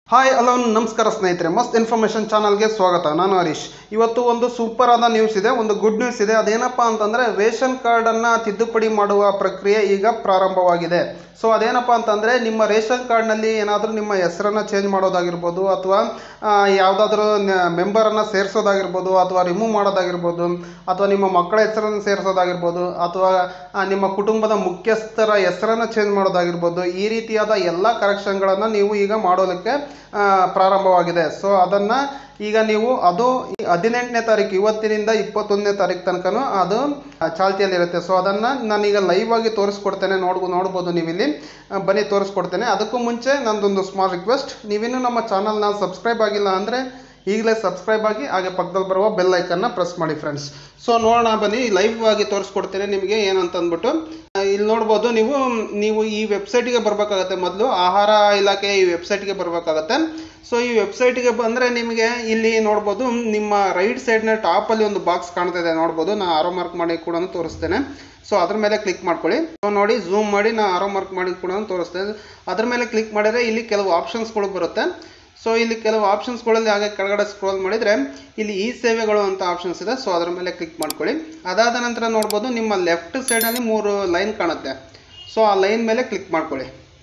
hi hello ನಮಸ್ಕಾರ ಸ್ನೇಹಿತರೆ ಮಸ್ತ್ ಇನ್ಫಾರ್ಮೇಷನ್ ಚಾನಲ್ಗೆ ಸ್ವಾಗತ ನಾನು ಹರೀಶ್ ಇವತ್ತು ಒಂದು ಸೂಪರ್ ಆದ ನ್ಯೂಸ್ ಇದೆ ಒಂದು ಗುಡ್ ನ್ಯೂಸ್ ಇದೆ ಅದೇನಪ್ಪ ಅಂತಂದರೆ ರೇಷನ್ ಕಾರ್ಡನ್ನು ತಿದ್ದುಪಡಿ ಮಾಡುವ ಪ್ರಕ್ರಿಯೆ ಈಗ ಪ್ರಾರಂಭವಾಗಿದೆ ಸೊ ಅದೇನಪ್ಪ ಅಂತಂದರೆ ನಿಮ್ಮ ರೇಷನ್ ಕಾರ್ಡ್ನಲ್ಲಿ ಏನಾದರೂ ನಿಮ್ಮ ಹೆಸರನ್ನು ಚೇಂಜ್ ಮಾಡೋದಾಗಿರ್ಬೋದು ಅಥವಾ ಯಾವುದಾದ್ರೂ ಮೆಂಬರನ್ನು ಸೇರಿಸೋದಾಗಿರ್ಬೋದು ಅಥವಾ ರಿಮೂವ್ ಮಾಡೋದಾಗಿರ್ಬೋದು ಅಥವಾ ನಿಮ್ಮ ಮಕ್ಕಳ ಹೆಸರನ್ನು ಸೇರಿಸೋದಾಗಿರ್ಬೋದು ಅಥವಾ ಆ, ನಿಮ್ಮ ಕುಟುಂಬದ ಮುಖ್ಯಸ್ಥರ ಹೆಸರನ್ನು ಚೇಂಜ್ ಮಾಡೋದಾಗಿರ್ಬೋದು ಈ ರೀತಿಯಾದ ಎಲ್ಲ ಕರೆಕ್ಷನ್ಗಳನ್ನು ನೀವು ಈಗ ಮಾಡೋದಕ್ಕೆ ಆ, ಪ್ರಾರಂಭವಾಗಿದೆ ಸೊ ಅದನ್ನು ಈಗ ನೀವು ಅದು ಈ ಹದಿನೆಂಟನೇ ತಾರೀಕು ಇವತ್ತಿನಿಂದ ಇಪ್ಪತ್ತೊಂದನೇ ತಾರೀಕು ತನಕನೂ ಅದು ಆ, ಚಾಲ್ತಿಯಲ್ಲಿರುತ್ತೆ ಸೊ ಅದನ್ನು ನಾನೀಗ ಲೈವ್ ಆಗಿ ತೋರಿಸ್ಕೊಡ್ತೇನೆ ನೋಡ್ಬೋ ನೋಡ್ಬೋದು ನೀವಿಲ್ಲಿ ಆ, ಬನ್ನಿ ತೋರಿಸ್ಕೊಡ್ತೇನೆ ಅದಕ್ಕೂ ಮುಂಚೆ ನಂದೊಂದು ಸ್ಮಾಲ್ ರಿಕ್ವೆಸ್ಟ್ ನೀವಿನ್ನೂ ನಮ್ಮ ಚಾನಲ್ನ ಸಬ್ಸ್ಕ್ರೈಬ್ ಆಗಿಲ್ಲ ಅಂದರೆ ಈಗಲೇ ಸಬ್ಸ್ಕ್ರೈಬ್ ಆಗಿ ಹಾಗೆ ಪಕ್ಕದಲ್ಲಿ ಬರುವ ಬೆಲ್ ಐಕನ್ನ ಪ್ರೆಸ್ ಮಾಡಿ ಫ್ರೆಂಡ್ಸ್ ಸೊ ನೋಡೋಣ ಬನ್ನಿ ಲೈವ್ ಆಗಿ ತೋರಿಸ್ಕೊಡ್ತೇನೆ ನಿಮಗೆ ಏನಂತ ಅಂದ್ಬಿಟ್ಟು ಆ, ಇಲ್ಲಿ ನೋಡ್ಬೋದು ನೀವು ನೀವು ಈ ವೆಬ್ಸೈಟಿಗೆ ಬರಬೇಕಾಗತ್ತೆ ಮೊದಲು ಆಹಾರ ಇಲಾಖೆ ಈ ವೆಬ್ಸೈಟ್ಗೆ ಬರಬೇಕಾಗತ್ತೆ ಸೊ ಈ ವೆಬ್ಸೈಟಿಗೆ ಬಂದರೆ ನಿಮಗೆ ಇಲ್ಲಿ ನೋಡ್ಬೋದು ನಿಮ್ಮ ರೈಟ್ ಸೈಡ್ನ ಟಾಪಲ್ಲಿ ಒಂದು ಬಾಕ್ಸ್ ಕಾಣ್ತಾ ಇದೆ ನೋಡ್ಬೋದು ನಾನು ಆರೋ ಮಾರ್ಕ್ ಮಾಡಿ ಕೂಡ ತೋರಿಸ್ತೇನೆ ಸೊ ಅದ್ರ ಮೇಲೆ ಕ್ಲಿಕ್ ಮಾಡ್ಕೊಳ್ಳಿ ಸೊ ನೋಡಿ ಝೂಮ್ ಮಾಡಿ ನಾನು ಆರೋ ಮಾರ್ಕ್ ಮಾಡಿ ಕೂಡ ತೋರಿಸ್ತೇನೆ ಅದ್ರ ಮೇಲೆ ಕ್ಲಿಕ್ ಮಾಡಿದರೆ ಇಲ್ಲಿ ಕೆಲವು ಆಪ್ಷನ್ಸ್ಗಳು ಬರುತ್ತೆ ಸೊ ಇಲ್ಲಿ ಕೆಲವು ಆಪ್ಷನ್ಸ್ಗಳಲ್ಲಿ ಹಾಗೆ ಕೆಳಗಡೆ ಸ್ಕ್ರೋಲ್ ಮಾಡಿದರೆ ಇಲ್ಲಿ ಈ ಸೇವೆಗಳು ಅಂತ ಆಪ್ಷನ್ಸ್ ಇದೆ ಸೊ ಅದ್ರ ಮೇಲೆ ಕ್ಲಿಕ್ ಮಾಡ್ಕೊಳ್ಳಿ ಅದಾದ ನಂತರ ನೋಡ್ಬೋದು ನಿಮ್ಮ ಲೆಫ್ಟ್ ಸೈಡಲ್ಲಿ ಮೂರು ಲೈನ್ ಕಾಣುತ್ತೆ ಸೊ ಆ ಲೈನ್ ಮೇಲೆ ಕ್ಲಿಕ್ ಮಾಡ್ಕೊಳ್ಳಿ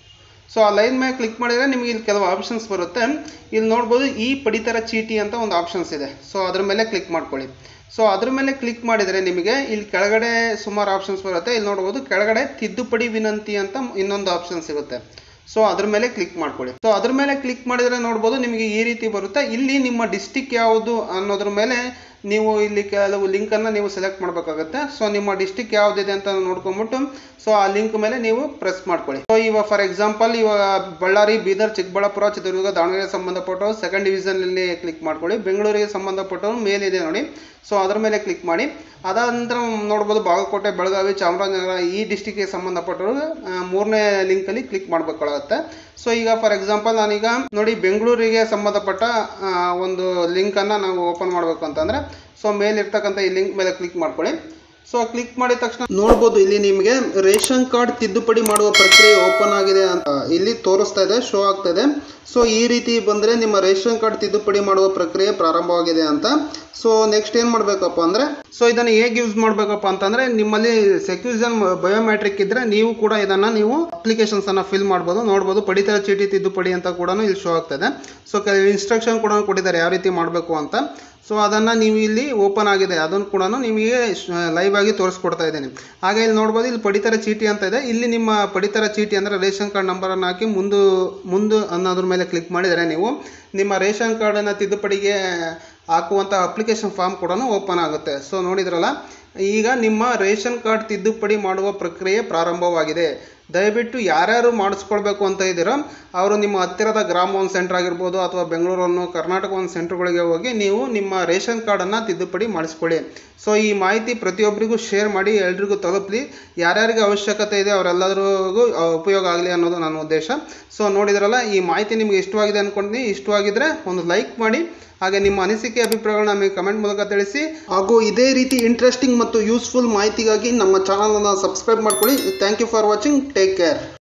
ಸೊ ಆ ಲೈನ್ ಮೇಲೆ ಕ್ಲಿಕ್ ಮಾಡಿದರೆ ನಿಮಗೆ ಇಲ್ಲಿ ಕೆಲವು ಆಪ್ಷನ್ಸ್ ಬರುತ್ತೆ ಇಲ್ಲಿ ನೋಡ್ಬೋದು ಈ ಪಡಿತರ ಚೀಟಿ ಅಂತ ಒಂದು ಆಪ್ಷನ್ಸ್ ಇದೆ ಸೊ ಅದ್ರ ಮೇಲೆ ಕ್ಲಿಕ್ ಮಾಡ್ಕೊಳ್ಳಿ ಸೊ ಅದ್ರ ಮೇಲೆ ಕ್ಲಿಕ್ ಮಾಡಿದರೆ ನಿಮಗೆ ಇಲ್ಲಿ ಕೆಳಗಡೆ ಸುಮಾರು ಆಪ್ಷನ್ಸ್ ಬರುತ್ತೆ ಇಲ್ಲಿ ನೋಡ್ಬೋದು ಕೆಳಗಡೆ ತಿದ್ದುಪಡಿ ವಿನಂತಿ ಅಂತ ಇನ್ನೊಂದು ಆಪ್ಷನ್ ಸಿಗುತ್ತೆ ಸೊ ಅದ್ರ ಮೇಲೆ ಕ್ಲಿಕ್ ಮಾಡ್ಕೊಳ್ಳಿ ಸೊ ಅದ್ರ ಮೇಲೆ ಕ್ಲಿಕ್ ಮಾಡಿದರೆ ನೋಡ್ಬೋದು ನಿಮಗೆ ಈ ರೀತಿ ಬರುತ್ತೆ ಇಲ್ಲಿ ನಿಮ್ಮ ಡಿಸ್ಟಿಕ್ ಯಾವುದು ಅನ್ನೋದ್ರ ಮೇಲೆ ನೀವು ಇಲ್ಲಿ ಕೆಲವು ಲಿಂಕನ್ನು ನೀವು ಸೆಲೆಕ್ಟ್ ಮಾಡಬೇಕಾಗುತ್ತೆ ಸೊ ನಿಮ್ಮ ಡಿಸ್ಟಿಕ್ ಯಾವುದಿದೆ ಅಂತ ನೋಡ್ಕೊಂಬಿಟ್ಟು ಸೊ ಆ ಲಿಂಕ್ ಮೇಲೆ ನೀವು ಪ್ರೆಸ್ ಮಾಡ್ಕೊಳ್ಳಿ ಸೊ ಇವಾಗ ಫಾರ್ ಎಕ್ಸಾಂಪಲ್ ಇವಾಗ ಬಳ್ಳಾರಿ ಬೀದರ್ ಚಿಕ್ಕಬಳ್ಳಾಪುರ ಚಿತ್ರದುರ್ಗ ದಾವಣಗೆರೆ ಸಂಬಂಧಪಟ್ಟವರು ಸೆಕೆಂಡ್ ಡಿವಿಷನಲ್ಲಿ ಕ್ಲಿಕ್ ಮಾಡ್ಕೊಳ್ಳಿ ಬೆಂಗಳೂರಿಗೆ ಸಂಬಂಧಪಟ್ಟವರು ಮೇಲಿದೆ ನೋಡಿ ಸೊ ಅದ್ರ ಮೇಲೆ ಕ್ಲಿಕ್ ಮಾಡಿ ಅದಾದ ನಂತರ ನೋಡ್ಬೋದು ಬಾಗಲಕೋಟೆ ಬೆಳಗಾವಿ ಚಾಮರಾಜನಗರ ಈ ಡಿಸ್ಟಿಕ್ಗೆ ಸಂಬಂಧಪಟ್ಟವರು ಆ, ಮೂರನೇ ಲಿಂಕಲ್ಲಿ ಕ್ಲಿಕ್ ಮಾಡಬೇಕಾಗುತ್ತೆ ಸೊ ಈಗ ಫಾರ್ ಎಕ್ಸಾಂಪಲ್ ನಾನೀಗ ನೋಡಿ ಬೆಂಗಳೂರಿಗೆ ಸಂಬಂಧಪಟ್ಟ ಆ, ಒಂದು ಲಿಂಕನ್ನು ನಾವು ಓಪನ್ ಮಾಡಬೇಕು ಅಂತಂದರೆ ಸೊ ಮೇಲಿರ್ತಕ್ಕಂಥ ಈ ಲಿಂಕ್ ಮೇಲೆ ಕ್ಲಿಕ್ ಮಾಡ್ಕೊಳ್ಳಿ ಸೊ ಕ್ಲಿಕ್ ಮಾಡಿದ ತಕ್ಷಣ ನೋಡ್ಬೋದು ಇಲ್ಲಿ ನಿಮಗೆ ರೇಷನ್ ಕಾರ್ಡ್ ತಿದ್ದುಪಡಿ ಮಾಡುವ ಪ್ರಕ್ರಿಯೆ ಓಪನ್ ಆಗಿದೆ ಅಂತ ಇಲ್ಲಿ ತೋರಿಸ್ತಾ ಇದೆ ಶೋ ಆಗ್ತಾ ಇದೆ ಸೊ ಈ ರೀತಿ ಬಂದರೆ ನಿಮ್ಮ ರೇಷನ್ ಕಾರ್ಡ್ ತಿದ್ದುಪಡಿ ಮಾಡುವ ಪ್ರಕ್ರಿಯೆ ಪ್ರಾರಂಭವಾಗಿದೆ ಅಂತ ಸೊ ನೆಕ್ಸ್ಟ್ ಏನು ಮಾಡಬೇಕಪ್ಪ ಅಂದರೆ ಸೊ ಇದನ್ನು ಹೇಗೆ ಯೂಸ್ ಮಾಡಬೇಕಪ್ಪ ಅಂತಂದರೆ ನಿಮ್ಮಲ್ಲಿ ಸೆಕ್ಯೂರಿಸನ್ ಬಯೋಮೆಟ್ರಿಕ್ ಇದ್ದರೆ ನೀವು ಕೂಡ ಇದನ್ನು ನೀವು ಅಪ್ಲಿಕೇಶನ್ಸನ್ನು ಫಿಲ್ ಮಾಡ್ಬೋದು ನೋಡ್ಬೋದು ಪಡಿತರ ಚೀಟಿ ತಿದ್ದುಪಡಿ ಅಂತ ಕೂಡ ಇಲ್ಲಿ ಶೋ ಆಗ್ತದೆ ಸೊ ಕೆಲವು ಇನ್ಸ್ಟ್ರಕ್ಷನ್ ಕೂಡ ಕೊಟ್ಟಿದ್ದಾರೆ ಯಾವ ರೀತಿ ಮಾಡಬೇಕು ಅಂತ ಸೊ ಅದನ್ನು ನೀವು ಇಲ್ಲಿ ಓಪನ್ ಆಗಿದೆ ಅದನ್ನು ಕೂಡ ನಿಮಗೆ ಲೈವ್ ಆಗಿ ತೋರಿಸ್ಕೊಡ್ತಾ ಇದ್ದೀನಿ ಹಾಗೆ ಇಲ್ಲಿ ನೋಡ್ಬೋದು ಇಲ್ಲಿ ಪಡಿತರ ಚೀಟಿ ಅಂತ ಇದೆ ಇಲ್ಲಿ ನಿಮ್ಮ ಪಡಿತರ ಚೀಟಿ ಅಂದರೆ ರೇಷನ್ ಕಾರ್ಡ್ ನಂಬರನ್ನು ಹಾಕಿ ಮುಂದು ಮುಂದು ಅನ್ನೋದ್ರ ಮೇಲೆ ಕ್ಲಿಕ್ ಮಾಡಿದರೆ ನೀವು ನಿಮ್ಮ ರೇಷನ್ ಕಾರ್ಡನ್ನು ತಿದ್ದುಪಡಿಗೆ ಹಾಕುವಂಥ ಅಪ್ಲಿಕೇಶನ್ ಫಾರ್ಮ್ ಕೂಡ ಓಪನ್ ಆಗುತ್ತೆ ಸೊ ನೋಡಿದ್ರಲ್ಲ ಈಗ ನಿಮ್ಮ ರೇಷನ್ ಕಾರ್ಡ್ ತಿದ್ದುಪಡಿ ಮಾಡುವ ಪ್ರಕ್ರಿಯೆ ಪ್ರಾರಂಭವಾಗಿದೆ ದಯವಿಟ್ಟು ಯಾರ್ಯಾರು ಮಾಡಿಸ್ಕೊಳ್ಬೇಕು ಅಂತ ಇದ್ದೀರೋ ಅವರು ನಿಮ್ಮ ಹತ್ತಿರದ ಗ್ರಾಮ ಒಂದು ಸೆಂಟರ್ ಆಗಿರ್ಬೋದು ಅಥವಾ ಬೆಂಗಳೂರನ್ನು ಕರ್ನಾಟಕ ಒಂದು ಸೆಂಟ್ರ್ಗಳಿಗೆ ಹೋಗಿ ನೀವು ನಿಮ್ಮ ರೇಷನ್ ಕಾರ್ಡನ್ನು ತಿದ್ದುಪಡಿ ಮಾಡಿಸ್ಕೊಳ್ಳಿ ಸೊ ಈ ಮಾಹಿತಿ ಪ್ರತಿಯೊಬ್ಬರಿಗೂ ಶೇರ್ ಮಾಡಿ ಎಲ್ರಿಗೂ ತಲುಪಲಿ ಯಾರ್ಯಾರಿಗೆ ಅವಶ್ಯಕತೆ ಇದೆ ಅವರೆಲ್ಲರಿಗೂ ಉಪಯೋಗ ಆಗಲಿ ಅನ್ನೋದು ನನ್ನ ಉದ್ದೇಶ ಸೊ ನೋಡಿದ್ರಲ್ಲ ಈ ಮಾಹಿತಿ ನಿಮಗೆ ಇಷ್ಟವಾಗಿದೆ ಅಂದ್ಕೊಂಡಿದ್ದೀನಿ ಇಷ್ಟವಾಗಿದ್ದರೆ ಒಂದು ಲೈಕ್ ಮಾಡಿ ಹಾಗೆ ನಿಮ್ಮ ಅನಿಸಿಕೆ ಅಭಿಪ್ರಾಯಗಳನ್ನ ನಮಗೆ ಕಮೆಂಟ್ ಮೂಲಕ ತಿಳಿಸಿ ಹಾಗೂ ಇದೇ ರೀತಿ ಇಂಟ್ರೆಸ್ಟಿಂಗ್ ಮತ್ತು ಯೂಸ್ಫುಲ್ ಮಾಹಿತಿಗಾಗಿ ನಮ್ಮ ಚಾನಲನ್ನು ಸಬ್ಸ್ಕ್ರೈಬ್ ಮಾಡ್ಕೊಳ್ಳಿ thank you for watching take care